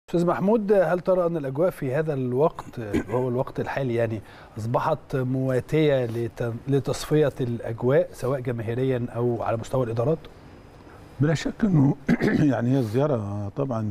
استاذ محمود هل ترى ان الاجواء في هذا الوقت وهو الوقت الحالي يعني اصبحت مواتيه لت- لتصفيه الاجواء سواء جماهيريا او على مستوى الادارات؟ بلا شك انه يعني هي الزياره طبعا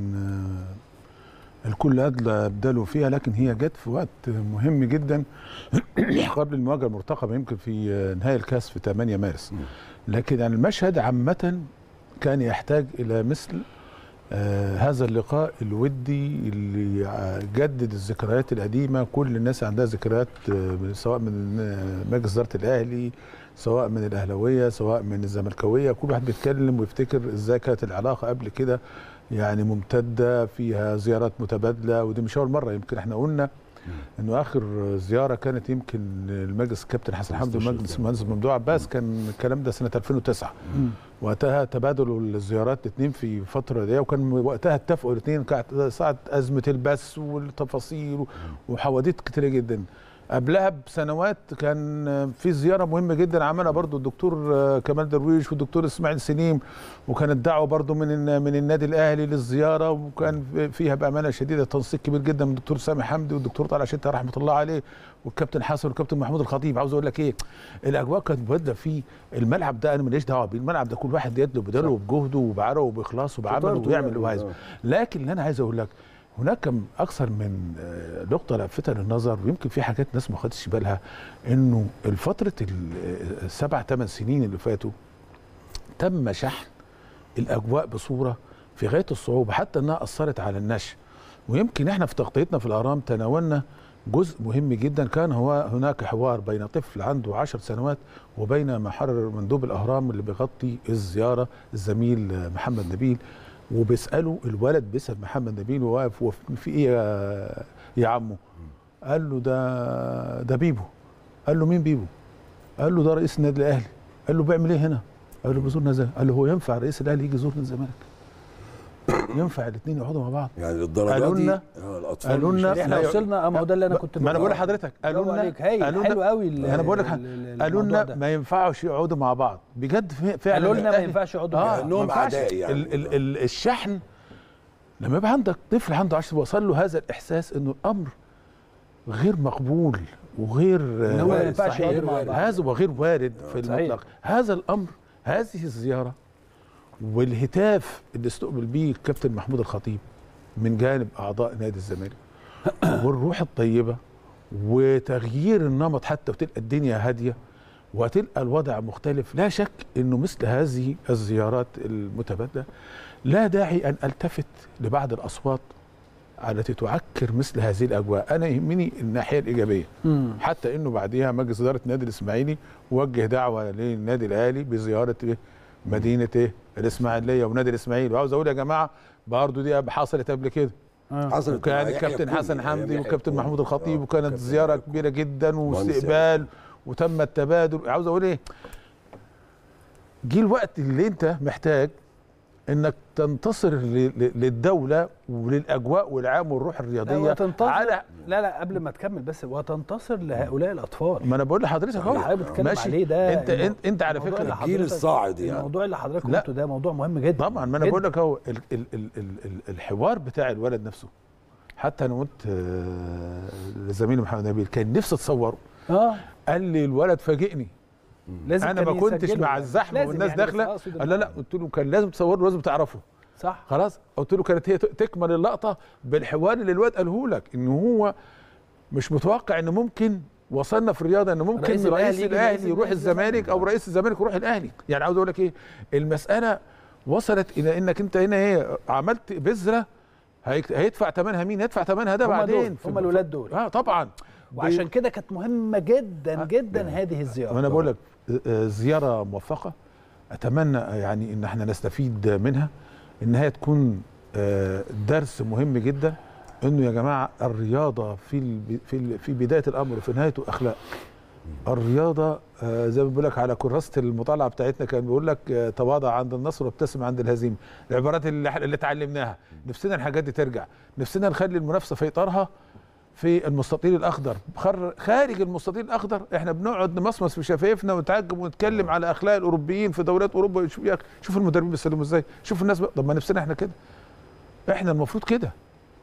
آه، الكل ادلى ابداله فيها لكن هي جت في وقت مهم جدا قبل المواجهه المرتقبه يمكن في آه، نهايه الكاس في 8 مارس لكن يعني المشهد عامه كان يحتاج الى مثل آه هذا اللقاء الودي اللي ع- جدد الذكريات القديمه كل الناس عندها ذكريات آه سواء من آه، مجلس اداره الاهلي سواء من الاهلاويه سواء من الزملكاويه كل واحد بيتكلم ويفتكر ازاي كانت العلاقه قبل كده يعني ممتده فيها زيارات متبادله ودي مش اول مره يمكن احنا قلنا انه اخر زياره كانت يمكن المجلس الكابتن حسن حمدي ومجلس المهندس ممدوح عباس كان الكلام ده سنه 2009 وقتها تبادلوا الزيارات الاثنين في فتره دي وكان وقتها اتفقوا الاثنين كانت ساعه ازمه البث والتفاصيل وحواديت كتيره جدا قبلها بسنوات كان في زياره مهمه جدا عملها برضو الدكتور كمال درويش والدكتور اسماعيل سليم وكانت دعوه برضو من من النادي الاهلي للزياره وكان فيها بامانه شديده تنسيق كبير جدا من الدكتور سامي حمدي والدكتور طلعت شتا رحمه الله عليه والكابتن حسن والكابتن محمود الخطيب عاوز اقول لك ايه الاجواء كانت مبادله في الملعب ده انا ماليش دعوه بيه الملعب ده كل واحد يدله بداله وبجهده وبعرقه وباخلاصه وبعمله فطرته ويعمل يعني، اللي هو عايزه آه. لكن اللي انا عايز اقول لك هناك كم اكثر من آه، نقطه لافته للنظر ويمكن في حاجات ناس ما خدتش بالها انه الفتره ال- آه، السبع ثمان سنين اللي فاتوا تم شحن الاجواء بصوره في غايه الصعوبه حتى انها اثرت على النشء ويمكن احنا في تغطيتنا في الاهرام تناولنا جزء مهم جدا كان هو هناك حوار بين طفل عنده عشر سنوات وبين محرر مندوب الاهرام اللي بيغطي الزياره الزميل آه، محمد نبيل وبيساله الولد بيسال محمد نبيل وواقف هو في ايه يا, يا عمو قال له ده ده بيبو قال له مين بيبو قال له ده رئيس النادي الاهلي قال له بيعمل ايه هنا قال له بيزورنا ازاي قال له هو ينفع رئيس الاهلي يجي يزورنا الزمالك ينفع الاثنين يقعدوا مع بعض يعني للدرجه قالوا دي لنا- آه، الاطفال قالوا مش لنا لازم- احنا لا، وصلنا اه ما هو ده اللي انا كنت ما انا بقول بقوله. لحضرتك قالوا برافو لنا عليك هايل قالوا حلو لنا قوي ال- انا بقول لك ال- ال- قالوا الموضوع لنا ده. ما ينفعش يقعدوا مع بعض بجد ف- فعلا قالوا لنا ما الأهلي- ينفعش يقعدوا اه مع بعض. كأنهم ما ينفعش. أعداء يعني. ال ال ال الشحن لما يبقى عندك طفل عنده 10 وصل له هذا الاحساس انه الامر غير مقبول وغير إن هو ما آه، ينفعش صحيح. يقعدوا مع بعض. هذا وغير وارد في صحيح. المطلق هذا الامر هذه الزياره والهتاف اللي استقبل بيه الكابتن محمود الخطيب من جانب اعضاء نادي الزمالك والروح الطيبه وتغيير النمط حتى وتلقى الدنيا هاديه وتلقى الوضع مختلف لا شك انه مثل هذه الزيارات المتبادله لا داعي ان التفت لبعض الاصوات التي تعكر مثل هذه الاجواء انا يهمني الناحيه الايجابيه مم. حتى انه بعديها مجلس اداره النادي الاسماعيلي وجه دعوه للنادي الاهلي بزياره إيه؟ مدينه ايه الاسماعيليه ونادي الاسماعيلي وعاوز اقول يا جماعه برضه دي حصلت قبل كده آه. حصلت مع وكان يحيى الكابتن الكوني، حسن أيام حمدي يحيى والكابتن الكوني. محمود الخطيب آه، وكانت كابتن زياره يحيى كبيره جدا مهندس واستقبال وتم التبادل عاوز اقول ايه جه الوقت اللي انت محتاج انك تنتصر ل- ل- للدوله وللاجواء والعام والروح لا، الرياضيه وتنتصر على لا لا قبل ما تكمل بس وتنتصر لهؤلاء الاطفال ما انا بقول لحضرتك اللي اهو حضرتك بتتكلم عليه ده انت المو- انت, انت على الموضوع اللي فكره الجيل حضرتك- الصاعد يعني. الموضوع اللي حضرتك لا. قلته ده موضوع مهم جدا طبعا ما انا جداً. بقول لك اهو ال- ال- ال- ال- ال- الحوار بتاع الولد نفسه حتى انا قلت آه، لزميلي محمد نبيل كان نفسي اتصوره اه قال لي الولد فاجئني لازم انا كان ما كنتش يسجله مع يعني. الزحمه لازم والناس يعني، بس داخله أقصد قال لا لا قلت له كان لازم تصوره لازم تعرفه صح خلاص قلت له كانت هي ت- تكمل اللقطه بالحوار اللي الواد قاله لك ان هو مش متوقع ان ممكن وصلنا في الرياضه ان ممكن رئيس رئيس, الأهلي رئيس يجي الاهلي رئيس يروح النادي الزمالك او رئيس الزمالك يروح الاهلي يعني عاوز اقول لك ايه المساله وصلت الى انك انت هنا ايه عملت بذره هيك- هيدفع ثمنها مين هيدفع ثمنها ده هم بعدين دول، في- هم الولاد دول. اه طبعا وعشان كده كانت مهمه جدا آه. جدا هذه الزياره وانا بقول لك آه، زياره موفقه اتمنى يعني ان احنا نستفيد منها ان هي تكون آه، درس مهم جدا انه يا جماعه الرياضه في الب- في ال- في بدايه الامر وفي نهايته اخلاق الرياضه آه، زي ما بقول لك على كراسه المطالعه بتاعتنا كان بيقول لك آه، تواضع عند النصر وابتسم عند الهزيمه العبارات اللي اللي اتعلمناها نفسنا الحاجات دي ترجع نفسنا نخلي المنافسه في اطارها في المستطيل الاخضر خر- خارج المستطيل الاخضر احنا بنقعد نمصمص في شفايفنا ونتعجب ونتكلم على اخلاق الاوروبيين في دوريات اوروبا شوف يا اخي شوف المدربين بيسلموا ازاي شوف الناس بقى. طب ما نفسنا احنا كده احنا المفروض كده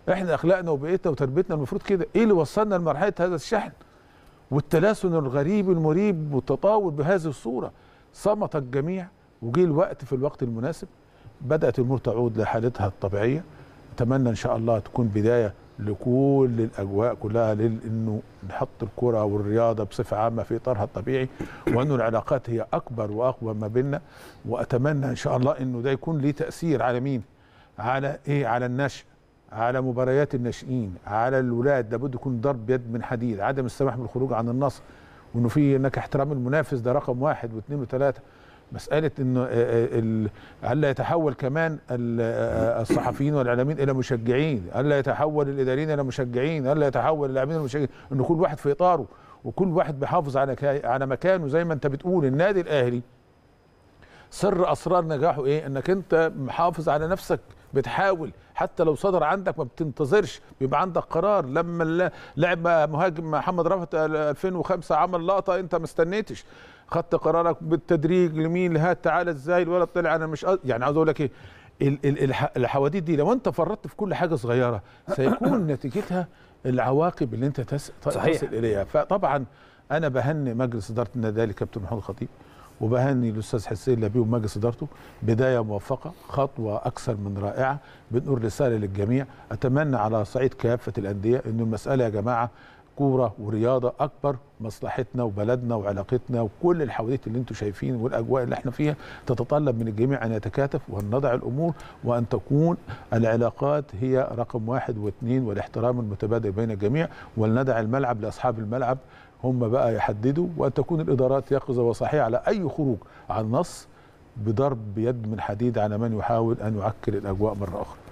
احنا اخلاقنا وبيئتنا وتربيتنا المفروض كده ايه اللي وصلنا لمرحله هذا الشحن والتلاسن الغريب المريب والتطاول بهذه الصوره صمت الجميع وجه الوقت في الوقت المناسب بدات الامور تعود لحالتها الطبيعيه اتمنى ان شاء الله تكون بدايه لكل الاجواء كلها لانه نحط الكره والرياضه بصفه عامه في اطارها الطبيعي وانه العلاقات هي اكبر واقوى ما بيننا واتمنى ان شاء الله انه ده يكون ليه تاثير على مين؟ على ايه؟ على النشء على مباريات الناشئين على الولاد لابد يكون ضرب يد من حديد عدم السماح بالخروج عن النص وانه في انك احترام المنافس ده رقم واحد واثنين وثلاثه مساله انه الا يتحول كمان الصحفيين والاعلاميين الى مشجعين الا يتحول الاداريين الى مشجعين الا يتحول اللاعبين الى مشجعين انه كل واحد في اطاره وكل واحد بيحافظ على على مكانه زي ما انت بتقول النادي الاهلي سر اسرار نجاحه ايه انك انت محافظ على نفسك بتحاول حتى لو صدر عندك ما بتنتظرش بيبقى عندك قرار لما لعب مهاجم محمد رفعت 2005 عمل لقطه انت ما استنيتش خدت قرارك بالتدريج لمين لهات تعالى ازاي الولد طلع انا مش أ... يعني عاوز اقول لك ايه الحواديت دي لو انت فرطت في كل حاجه صغيره سيكون نتيجتها العواقب اللي انت تس... صحيح. تصل اليها فطبعا انا بهني مجلس اداره النادي الاهلي كابتن محمود الخطيب وبهني الاستاذ حسين لبيب ومجلس ادارته بدايه موفقه خطوه اكثر من رائعه بنقول رساله للجميع اتمنى على صعيد كافه الانديه انه المساله يا جماعه كوره ورياضه اكبر مصلحتنا وبلدنا وعلاقتنا وكل الحواديت اللي انتم شايفين والاجواء اللي احنا فيها تتطلب من الجميع ان يتكاتف وان نضع الامور وان تكون العلاقات هي رقم واحد واثنين والاحترام المتبادل بين الجميع ولندع الملعب لاصحاب الملعب هم بقى يحددوا وان تكون الادارات يقظه وصحيحه على اي خروج عن نص بضرب يد من حديد على من يحاول ان يعكر الاجواء مره اخرى